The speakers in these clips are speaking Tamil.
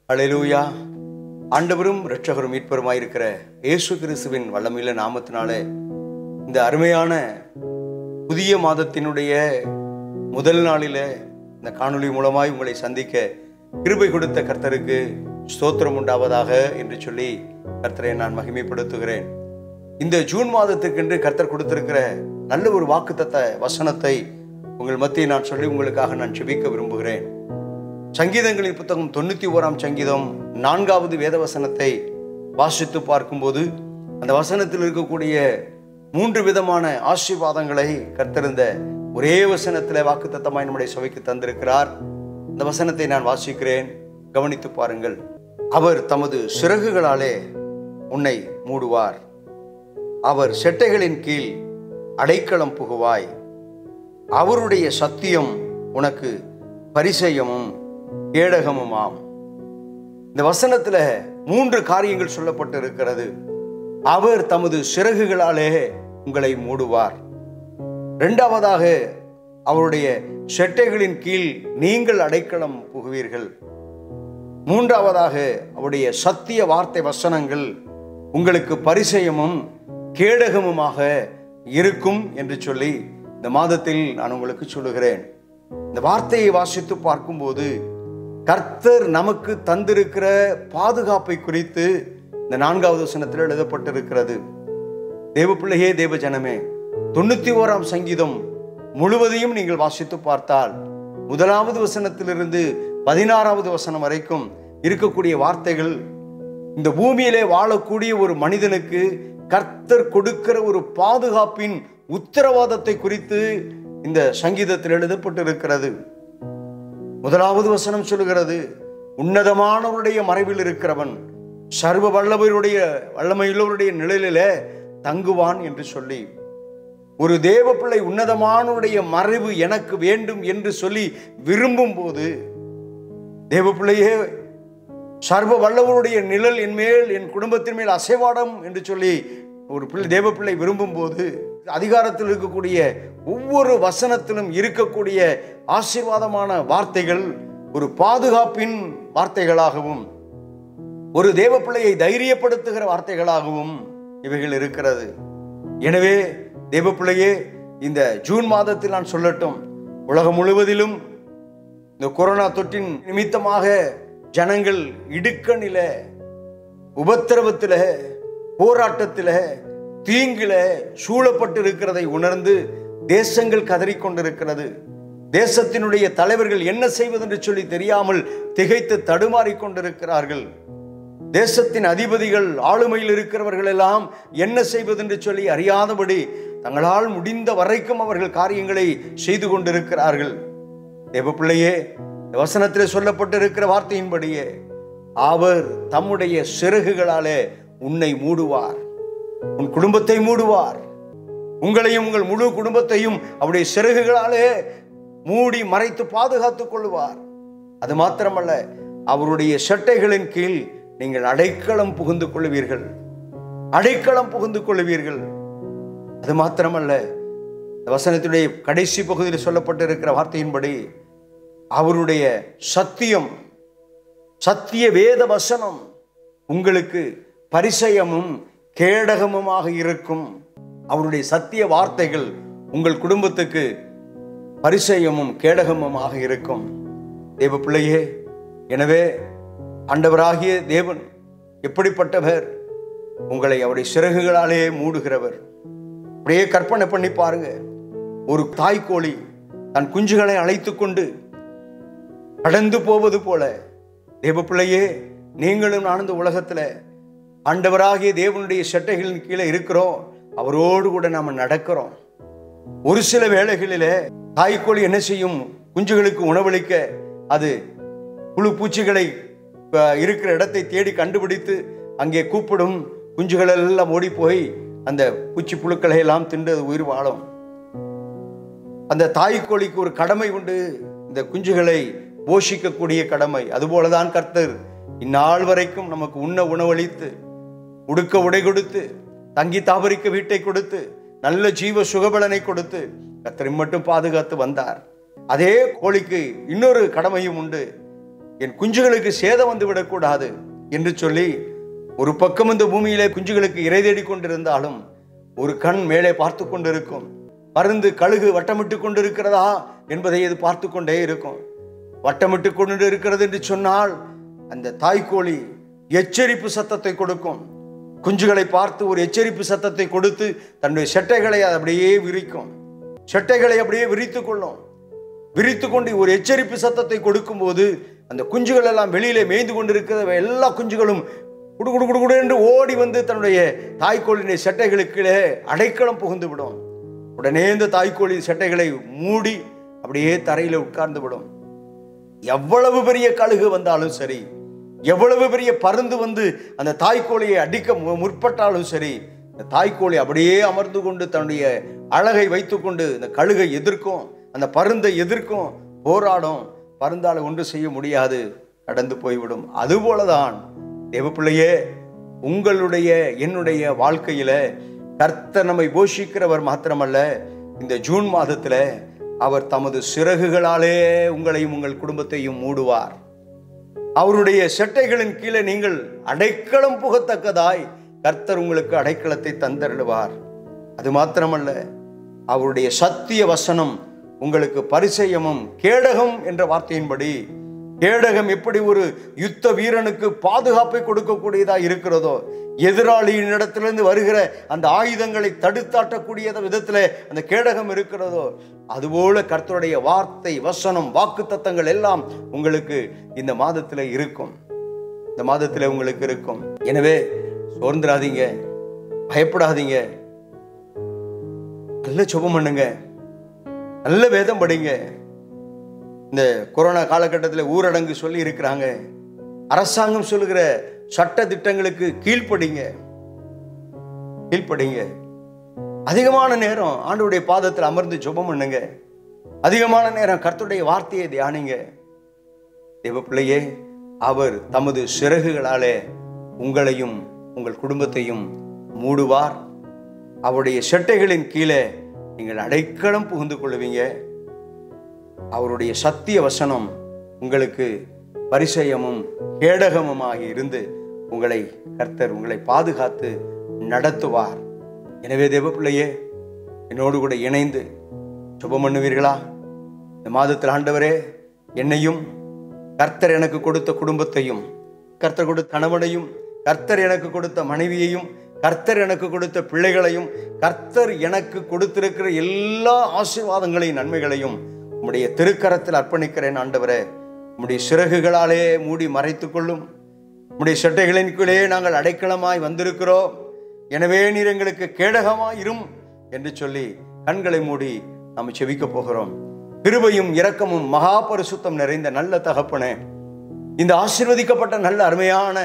அலையலூயா ஆண்டவரும் இரட்சகரும் மீட்பருமாயிருக்கிற இயேசு கிறிஸ்துவின் வல்லமையில நாமத்தினாலே இந்த அருமையான புதிய மாதத்தினுடைய முதல் நாளில இந்த காணொளி மூலமாய் உங்களை சந்திக்க கிருபை கொடுத்த கர்த்தருக்கு ஸ்தோத்திரம் உண்டாவதாக என்று சொல்லி கர்த்தரை நான் மகிமைப்படுத்துகிறேன் இந்த ஜூன் மாதத்துக்கென்று கர்த்தர் கொடுத்திருக்கிற நல்ல ஒரு வாக்குத்தத்த வசனத்தை உங்கள் மத்தியில் நான் சொல்லி உங்களுக்காக நான் செபிக்க விரும்புகிறேன் சங்கீதங்களின் புத்தகம் தொண்ணூத்தி ஓராம் சங்கீதம் நான்காவது வேத வசனத்தை வாசித்து பார்க்கும்போது அந்த வசனத்தில் இருக்கக்கூடிய மூன்று விதமான ஆசீர்வாதங்களை கர்த்தருந்த ஒரே வசனத்தில் வாக்குத்தத்தமாய் நம்முடைய சபைக்கு தந்திருக்கிறார் இந்த வசனத்தை நான் வாசிக்கிறேன் கவனித்து பாருங்கள் அவர் தமது சிறகுகளாலே உன்னை மூடுவார் அவர் செட்டைகளின் கீழ் அடைக்கலம் புகுவாய் அவருடைய சத்தியம் உனக்கு பரிசயமும் கேடகமுமாம் இந்த வசனத்துல மூன்று காரியங்கள் சொல்லப்பட்டு இருக்கிறது அவர் தமது சிறகுகளாலே உங்களை மூடுவார் இரண்டாவதாக அவருடைய செட்டைகளின் கீழ் நீங்கள் அடைக்கலம் புகுவீர்கள் மூன்றாவதாக அவருடைய சத்திய வார்த்தை வசனங்கள் உங்களுக்கு பரிசயமும் கேடகமுமாக இருக்கும் என்று சொல்லி இந்த மாதத்தில் நான் உங்களுக்கு சொல்லுகிறேன் இந்த வார்த்தையை வாசித்து பார்க்கும்போது கர்த்தர் நமக்கு தந்திருக்கிற பாதுகாப்பை குறித்து இந்த நான்காவது வசனத்தில் எழுதப்பட்டிருக்கிறது தேவ பிள்ளையே தேவ ஜனமே தொண்ணூத்தி ஓராம் சங்கீதம் முழுவதையும் நீங்கள் வாசித்து பார்த்தால் முதலாவது வசனத்திலிருந்து பதினாறாவது வசனம் வரைக்கும் இருக்கக்கூடிய வார்த்தைகள் இந்த பூமியிலே வாழக்கூடிய ஒரு மனிதனுக்கு கர்த்தர் கொடுக்கிற ஒரு பாதுகாப்பின் உத்தரவாதத்தை குறித்து இந்த சங்கீதத்தில் எழுதப்பட்டிருக்கிறது முதலாவது வசனம் சொல்லுகிறது உன்னதமானவருடைய மறைவில் இருக்கிறவன் சர்வ வல்லவருடைய வல்லமையுள்ளவருடைய நிழலிலே தங்குவான் என்று சொல்லி ஒரு தேவ பிள்ளை உன்னதமானவருடைய மறைவு எனக்கு வேண்டும் என்று சொல்லி விரும்பும் போது தேவ பிள்ளையே சர்வ வல்லவருடைய நிழல் என் மேல் என் குடும்பத்தின் மேல் அசைவாடம் என்று சொல்லி ஒரு பிள்ளை தேவ பிள்ளை விரும்பும் போது அதிகாரத்தில் இருக்கக்கூடிய ஒவ்வொரு வசனத்திலும் இருக்கக்கூடிய ஆசீர்வாதமான வார்த்தைகள் ஒரு பாதுகாப்பின் வார்த்தைகளாகவும் ஒரு தேவ பிள்ளையை தைரியப்படுத்துகிற வார்த்தைகளாகவும் இவைகள் இருக்கிறது எனவே தேவ பிள்ளையே இந்த ஜூன் மாதத்தில் நான் சொல்லட்டும் உலகம் முழுவதிலும் இந்த கொரோனா தொற்றின் நிமித்தமாக ஜனங்கள் இடுக்கணில உபத்திரவத்தில போராட்டத்தில தீங்கில சூழப்பட்டு இருக்கிறதை உணர்ந்து தேசங்கள் கதறிக்கொண்டிருக்கிறது தேசத்தினுடைய தலைவர்கள் என்ன செய்வதென்று சொல்லி தெரியாமல் திகைத்து தடுமாறிக் கொண்டிருக்கிறார்கள் தேசத்தின் அதிபதிகள் ஆளுமையில் இருக்கிறவர்கள் எல்லாம் என்ன செய்வதென்று சொல்லி அறியாதபடி தங்களால் முடிந்த வரைக்கும் அவர்கள் காரியங்களை செய்து கொண்டிருக்கிறார்கள் தேவ பிள்ளையே இந்த வசனத்தில் சொல்லப்பட்டிருக்கிற வார்த்தையின்படியே அவர் தம்முடைய சிறகுகளாலே உன்னை மூடுவார் உன் குடும்பத்தை மூடுவார் உங்களையும் உங்கள் முழு குடும்பத்தையும் அவருடைய சிறகுகளாலே மூடி மறைத்து பாதுகாத்துக் கொள்வார் அது மாத்திரமல்ல அவருடைய சட்டைகளின் கீழ் நீங்கள் அடைக்கலம் புகுந்து கொள்வீர்கள் அடைக்கலம் புகுந்து கொள்வீர்கள் அது மாத்திரமல்ல இந்த வசனத்துடைய கடைசி பகுதியில் சொல்லப்பட்டிருக்கிற வார்த்தையின்படி அவருடைய சத்தியம் சத்திய வேத வசனம் உங்களுக்கு பரிசயமும் கேடகமுமாக இருக்கும் அவருடைய சத்திய வார்த்தைகள் உங்கள் குடும்பத்துக்கு பரிசயமும் கேடகமுமாக இருக்கும் தேவ பிள்ளையே எனவே ஆண்டவராகிய தேவன் எப்படிப்பட்டவர் உங்களை அவருடைய சிறகுகளாலே மூடுகிறவர் அப்படியே கற்பனை பண்ணி பாருங்க ஒரு தாய்க்கோழி தன் குஞ்சுகளை அழைத்து கொண்டு கடந்து போவது போல தேவ பிள்ளையே நீங்களும் நான் இந்த உலகத்துல ஆண்டவராகிய தேவனுடைய சட்டைகளின் கீழே இருக்கிறோம் அவரோடு கூட நாம நடக்கிறோம் ஒரு சில வேளைகளிலே தாய்க்கோழி என்ன செய்யும் குஞ்சுகளுக்கு உணவளிக்க அது புழு பூச்சிகளை அஹ், இருக்கிற இடத்தை தேடி கண்டுபிடித்து அங்கே கூப்பிடும் குஞ்சுகள் எல்லாம் ஓடி போய் அந்த பூச்சி புழுக்களை எல்லாம் தின்று அது உயிர் வாழும் அந்த தாய்க்கோழிக்கு ஒரு கடமை உண்டு இந்த குஞ்சுகளை போஷிக்கக்கூடிய கடமை அதுபோலதான் கர்த்தர் இந்நாள் வரைக்கும் நமக்கு உண்ண உணவளித்து உடுக்க உடை கொடுத்து தங்கி தாபரிக்க வீட்டை கொடுத்து நல்ல ஜீவ சுகபலனை கொடுத்து கர்த்தரை மட்டும் பாதுகாத்து வந்தார் அதே கோழிக்கு இன்னொரு கடமையும் உண்டு என் குஞ்சுகளுக்கு சேதம் வந்து விடக்கூடாது என்று சொல்லி ஒரு பக்கம் இந்த பூமியிலே குஞ்சுகளுக்கு இறை தேடி கொண்டிருந்தாலும் ஒரு கண் மேலே பார்த்து கொண்டிருக்கும் பருந்து கழுகு வட்டமிட்டு கொண்டிருக்கிறதா என்பதை இது பார்த்து கொண்டே இருக்கும் வட்டமிட்டு கொண்டு இருக்கிறது என்று சொன்னால் அந்த தாய்க்கோழி எச்சரிப்பு சத்தத்தை கொடுக்கும் குஞ்சுகளை பார்த்து ஒரு எச்சரிப்பு சத்தத்தை கொடுத்து தன்னுடைய செட்டைகளை அது அப்படியே விரிக்கும் செட்டைகளை அப்படியே விரித்து கொள்ளும் விரித்து கொண்டு ஒரு எச்சரிப்பு சத்தத்தை கொடுக்கும்போது அந்த குஞ்சுகள் எல்லாம் வெளியிலே மேய்ந்து கொண்டிருக்கிற எல்லா குஞ்சுகளும் குடு குடு குடு குடு என்று ஓடி வந்து தன்னுடைய தாய்க்கோழினுடைய செட்டைகளுக்கு அடைக்கலம் புகுந்து விடும் உடனே இந்த தாய்க்கோழி செட்டைகளை மூடி அப்படியே தரையில உட்கார்ந்து விடும் எவ்வளவு பெரிய கழுகு வந்தாலும் சரி எவ்வளவு பெரிய பருந்து வந்து அந்த தாய்க்கோழியை அடிக்க மு- முற்பட்டாலும் சரி இந்த தாய்க்கோழி அப்படியே அமர்ந்து கொண்டு தன்னுடைய அழகை வைத்துக்கொண்டு இந்த கழுகை எதிர்க்கும் அந்த பருந்தை எதிர்க்கும் போராடும் பருந்தால ஒன்று செய்ய முடியாது கடந்து போய்விடும் அதுபோலதான் தேவப்பிள்ளையே உங்களுடைய என்னுடைய வாழ்க்கையில கர்த்தர் நம்மை போஷிக்கிறவர் மாத்திரமல்ல இந்த ஜூன் மாதத்துல அவர் தமது சிறகுகளாலே உங்களையும் உங்கள் குடும்பத்தையும் மூடுவார் அவருடைய செட்டைகளின் கீழே நீங்கள் அடைக்கலம் புகத்தக்கதாய் கர்த்தர் உங்களுக்கு அடைக்கலத்தை தந்தருளுவார் அது மாத்திரமல்ல அவருடைய சத்திய வசனம் உங்களுக்கு பரிசயமும் கேடகம் என்ற வார்த்தையின்படி கேடகம் எப்படி ஒரு யுத்த வீரனுக்கு பாதுகாப்பை கொடுக்கக்கூடியதா இருக்கிறதோ எதிராளியின் இடத்திலிருந்து வருகிற அந்த ஆயுதங்களை தடுத்தாட்டக்கூடிய விதத்தில் அந்த கேடகம் இருக்கிறதோ அதுபோல கர்த்தருடைய வார்த்தை வசனம் வாக்கு தத்தங்கள் எல்லாம் உங்களுக்கு இந்த மாதத்தில் இருக்கும் இந்த மாதத்தில் உங்களுக்கு இருக்கும் எனவே சோர்ந்துடாதீங்க பயப்படாதீங்க நல்ல சுபம் பண்ணுங்க நல்ல வேதம் படிங்க இந்த கொரோனா காலகட்டத்தில் ஊரடங்கு சொல்லி இருக்கிறாங்க அரசாங்கம் சொல்லுகிற சட்ட திட்டங்களுக்கு கீழ்ப்படிங்க கீழ்ப்படிங்க அதிகமான நேரம் ஆண்டவருடைய பாதத்தில் அமர்ந்து ஜெபம் பண்ணுங்க அதிகமான நேரம் கர்த்தருடைய வார்த்தையை தியானிங்க தேவ பிள்ளையே அவர் தமது சிறகுகளாலே உங்களையும் உங்கள் குடும்பத்தையும் மூடுவார் அவருடைய செட்டைகளின் கீழே நீங்கள் அடைக்கலம் புகுந்து கொள்வீங்க அவருடைய சத்திய வசனம் உங்களுக்கு பரிசயமும் கேடகமுமாகி இருந்து உங்களை கர்த்தர் உங்களை பாதுகாத்து நடத்துவார் எனவே தேவப்பிள்ளையே என்னோடு கூட இணைந்து சுபம் பண்ணுவீர்களா இந்த மாதத்தில் ஆண்டவரே என்னையும் கர்த்தர் எனக்கு கொடுத்த குடும்பத்தையும் கர்த்தர் கொடுத்த கணவனையும் கர்த்தர் எனக்கு கொடுத்த மனைவியையும் கர்த்தர் எனக்கு கொடுத்த பிள்ளைகளையும் கர்த்தர் எனக்கு கொடுத்திருக்கிற எல்லா ஆசீர்வாதங்களையும் நன்மைகளையும் உம்முடைய திருக்கரத்தில் அர்ப்பணிக்கிறேன் ஆண்டவரே உம்முடைய சிறகுகளாலே மூடி மறைத்துக் கொள்ளும் உம்முடைய சட்டைகளின் கீழே நாங்கள் அடைக்கலமாய் வந்திருக்கிறோம் எனவே நீர் எங்களுக்கு கேடகமாய் இரும் என்று சொல்லி கண்களை மூடி நாம் செவிக்க போகிறோம் கிருபையும் இரக்கமும் மகா பரிசுத்தம் நிறைந்த நல்ல தகப்பனே இந்த ஆசீர்வதிக்கப்பட்ட நல்ல அருமையான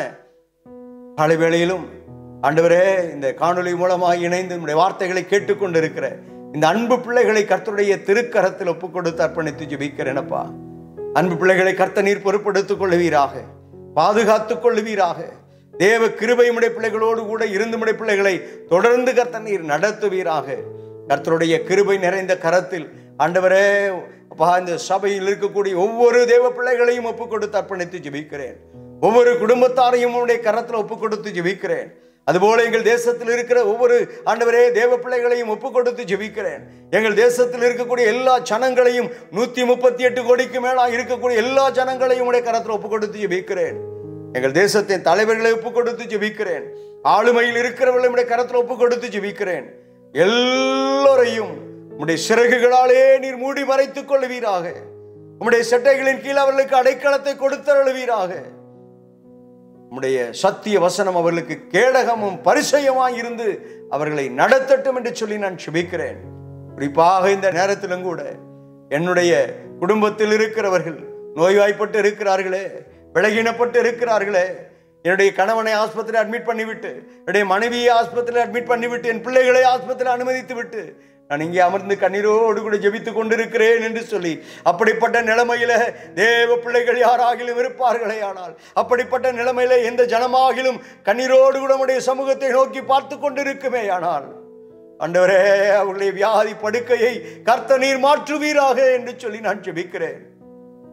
காலை வேளையிலும் ஆண்டவரே இந்த காணொளி மூலமாக இணைந்து நம்முடைய வார்த்தைகளை கேட்டுக்கொண்டிருக்கிற இந்த அன்பு பிள்ளைகளை கர்த்தருடைய திருக்கரத்தில் ஒப்புக் கொடுத்து அர்ப்பணித்து ஜெபிக்கிறேனப்பா அன்பு பிள்ளைகளை கர்த்த நீர் பொறுப்படுத்திக் கொள்வீராக பாதுகாத்துக் கொள்வீராக தேவ கிருபை உடைய பிள்ளைகளோடு கூட இருந்து உடைய பிள்ளைகளை தொடர்ந்து கர்த்த நீர் நடத்துவீராக கர்த்தருடைய கிருபை நிறைந்த கரத்தில் ஆண்டவரே அப்பா இந்த சபையில் இருக்கக்கூடிய ஒவ்வொரு தேவ பிள்ளைகளையும் ஒப்புக் கொடுத்து அர்ப்பணித்து ஜெபிக்கிறேன் ஒவ்வொரு குடும்பத்தாரையும் உடைய கரத்தில் ஒப்புக் கொடுத்து ஜெபிக்கிறேன் அதுபோல எங்கள் தேசத்தில் இருக்கிற ஒவ்வொரு ஆண்டவரே தேவ பிள்ளைகளையும் ஒப்புக் கொடுத்து ஜெபிக்கிறேன் எங்கள் தேசத்தில் இருக்கக்கூடிய எல்லா ஜனங்களையும் நூத்தி முப்பத்தி எட்டு கோடிக்கு மேலா இருக்கக்கூடிய எல்லா ஜனங்களையும் உடைய கரத்தில் ஒப்புக் கொடுத்து ஜெபிக்கிறேன் எங்கள் தேசத்தின் தலைவர்களை ஒப்புக் கொடுத்து ஜெபிக்கிறேன் ஆளுமையில் இருக்கிறவர்களை உடைய கரத்தில் ஒப்புக் கொடுத்து ஜெபிக்கிறேன் எல்லோரையும் உம்முடைய சிறகுகளாலே நீர் மூடி மறைத்துக் கொள்வீராக உம்முடைய சட்டைகளின் கீழ் அவர்களுக்கு அடைக்கலத்தை கொடுத்தருளுவீராக உம்முடைய சத்திய வசனம் அவர்களுக்கு கேடகமும் பரிசயமாய் இருந்து அவர்களை நடத்தட்டும் என்று சொல்லி நான் சுபிக்கிறேன் குறிப்பாக இந்த நேரத்திலும் கூட என்னுடைய குடும்பத்தில் இருக்கிறவர்கள் நோய்வாய்ப்பட்டு இருக்கிறார்களே விலகினப்பட்டு இருக்கிறார்களே என்னுடைய கணவனை ஆஸ்பத்திரியில் அட்மிட் பண்ணிவிட்டு என்னுடைய மனைவியை ஆஸ்பத்திரியில் அட்மிட் பண்ணிவிட்டு என் பிள்ளைகளை ஆஸ்பத்திரியில் அனுமதித்து விட்டு நான் இங்கே அமர்ந்து கண்ணீரோடு கூட ஜெபித்துக் கொண்டிருக்கிறேன் என்று சொல்லி அப்படிப்பட்ட நிலைமையில தேவ பிள்ளைகள் யாராகிலும் இருப்பார்களே ஆனால் அப்படிப்பட்ட நிலைமையில எந்த ஜனமாகிலும் கண்ணீரோடு கூட உடைய சமூகத்தை நோக்கி பார்த்து கொண்டிருக்குமே ஆனால் ஆண்டவரே அவர்களுடைய வியாதி படுக்கையை கர்த்த நீர் மாற்றுவீராக என்று சொல்லி நான் ஜெபிக்கிறேன்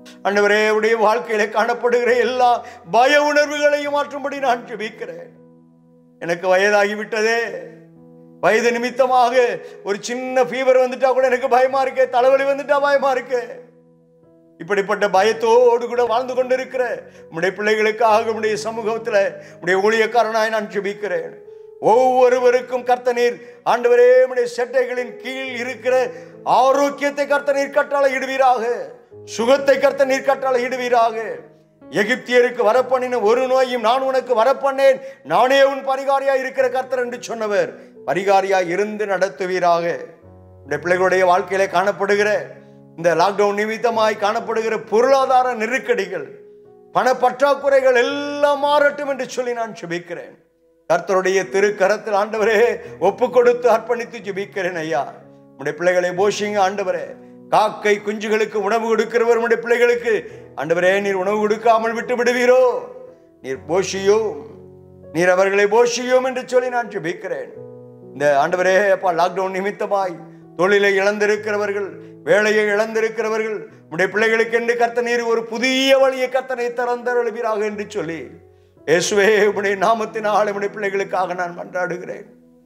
ஆண்டவரே உடைய வாழ்க்கையில காணப்படுகிற எல்லா பய உணர்வுகளையும் மாற்றும்படி நான் ஜெபிக்கிறேன் எனக்கு வயதாகிவிட்டதே வயது நிமித்தமாக ஒரு சின்ன ஃபீவர் வந்துட்டா கூட எனக்கு பயமா இருக்கு தலைவலி வந்துட்டா பயமா இருக்கு இப்படிப்பட்ட பயத்தோடு கூட வாழ்ந்து கொண்டிருக்கிற உடைய பிள்ளைகளுக்காக உடைய சமூகத்தில் உடைய ஊழியக்காரனாய் நான் ஜெபிக்கிறேன் ஒவ்வொருவருக்கும் கர்த்தநீர் ஆண்டவரே உடைய செட்டைகளின் கீழ் இருக்கிற ஆரோக்கியத்தை கர்த்தநீர் கட்டளை இடுவீராக சுகத்தை கர்த்தநீர் கட்டளை இடுவீராக எகிப்தியருக்கு வரப்பண்ணின ஒரு நோயும் நான் உனக்கு வரப்பண்ணேன் நானே உன் பரிகாரியா இருக்கிற கர்த்தர் என்று சொன்னவர் பரிகாரியா இருந்து நடத்துவீராக இந்த பிள்ளைகளுடைய வாழ்க்கையில காணப்படுகிற இந்த லாக்டவுன் நிமித்தமாய் காணப்படுகிற பொருளாதார நெருக்கடிகள் பணப்பற்றாக்குறைகள் எல்லாம் மாறட்டும் என்று சொல்லி நான் ஜெபிக்கிறேன் கர்த்தருடைய திருக்கரத்தில் ஆண்டவரே ஒப்பு கொடுத்து அர்ப்பணித்து ஜெபிக்கிறேன் ஐயா உடைய பிள்ளைகளை போஷிங்க ஆண்டவரே காக்கை குஞ்சுகளுக்கு உணவு கொடுக்கிறவர் உடைய பிள்ளைகளுக்கு ஆண்டவரே நீர் உணவு கொடுக்காமல் விட்டு விடுவீரோ நீர் போஷியோம் நீர் அவர்களை போஷியோம் என்று சொல்லி நான் ஜெபிக்கிறேன் இந்த ஆண்டவரே அப்பா லாக்டவுன் நிமித்தமாய் தொழிலை இழந்திருக்கிறவர்கள் வேலையை இழந்திருக்கிறவர்கள் உடைய பிள்ளைகளுக்கு என்று கர்த்த நீர் ஒரு புதிய வழியை கர்த்தனை திறந்தருளுவீராக என்று சொல்லி இயேசுவே உடைய நாமத்தினால் உடைய பிள்ளைகளுக்காக நான் மன்றாடுகிறேன்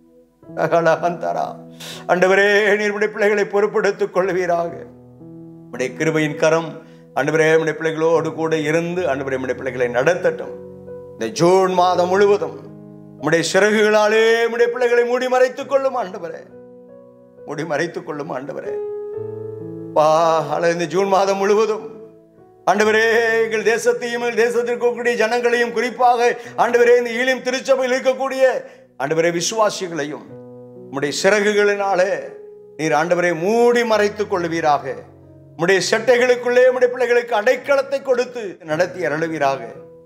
அகலகந்தரா. ஆண்டவரே நீர் உடைய பிள்ளைகளை பொறுப்படுத்திக் கொள்வீராக உடைய கிருபையின் கரம் ஆண்டவரே உடைய பிள்ளைகளோடு கூட இருந்து ஆண்டவரே உடைய பிள்ளைகளை நடத்தட்டும் இந்த ஜூன் மாதம் முழுவதும் உடைய சிறகுகளாலே உடைய பிள்ளைகளை மூடி மறைத்துக் கொள்ளும் ஆண்டவரே மூடி மறைத்துக் கொள்ளும் ஆண்டவரே பா ஆனா இந்த ஜூன் மாதம் முழுவதும் ஆண்டவரே எங்கள் தேசத்தையும் எங்கள் தேசத்தில் இருக்கக்கூடிய ஜனங்களையும் குறிப்பாக ஆண்டவரே இந்த ஈழியம் திருச்சபையில் இருக்கக்கூடிய ஆண்டவரே விசுவாசிகளையும் உம்முடைய சிறகுகளினாலே நீர் ஆண்டவரை மூடி மறைத்துக் கொள்வீராக உம்முடைய செட்டைகளுக்குள்ளே உம்முடைய பிள்ளைகளுக்கு அடைக்கலத்தை கொடுத்து நடத்தி அருளுவீராக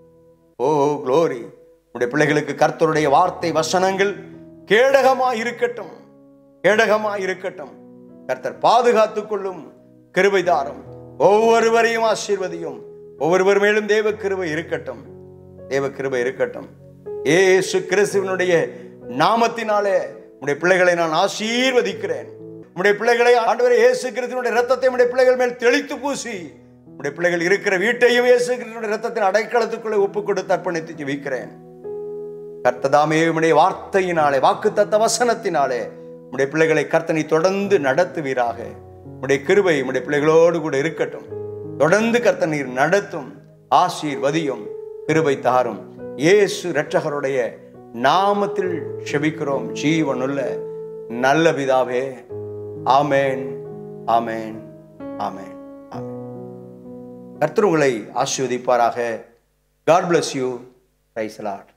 ஓ க்ளோரி உடைய பிள்ளைகளுக்கு கர்த்தருடைய வார்த்தை வசனங்கள் கேடகமா இருக்கட்டும் கேடகமா இருக்கட்டும் கர்த்தர் பாதுகாத்துக் கொள்ளும் கிருபைதாரம் ஒவ்வொருவரையும் ஆசீர்வதியும் ஒவ்வொருவர் மேலும் தேவ கிருபை இருக்கட்டும் தேவ கிருபை இருக்கட்டும் ஏசு கிறிஸ்துவனுடைய நாமத்தினாலே உடைய பிள்ளைகளை நான் ஆசீர்வதிக்கிறேன் உடைய பிள்ளைகளை ஆண்டவரே இயேசு கிறிஸ்துவனுடைய ரத்தத்தை உடைய பிள்ளைகள் மேல் தெளித்து பூசி உடைய பிள்ளைகள் இருக்கிற வீட்டையும் இயேசு கிறிஸ்துவனுடைய ரத்தத்தின் அடைக்கலத்துக்குள்ளே ஒப்பு கொடுத்து அர்ப்பணித்து ஜெபிக்கிறேன் கர்த்ததாமே உடைய வார்த்தையினாலே வாக்குத்தத்த வசனத்தினாலே உடைய பிள்ளைகளை கர்த்தனை தொடர்ந்து நடத்துவீராக உடைய கிருபை உடைய பிள்ளைகளோடு கூட இருக்கட்டும் தொடர்ந்து கர்த்தனீர் நடத்தும் ஆசீர்வதியும் கிருபை தாரும் இயேசு இரட்சகருடைய நாமத்தில் செபிக்கிறோம் ஜீவனுள்ள நல்ல பிதாவே ஆமேன் ஆமேன் ஆமேன் ஆமேன் கர்த்தர் உங்களை ஆசீர்வதிப்பாராக God bless you praise Lord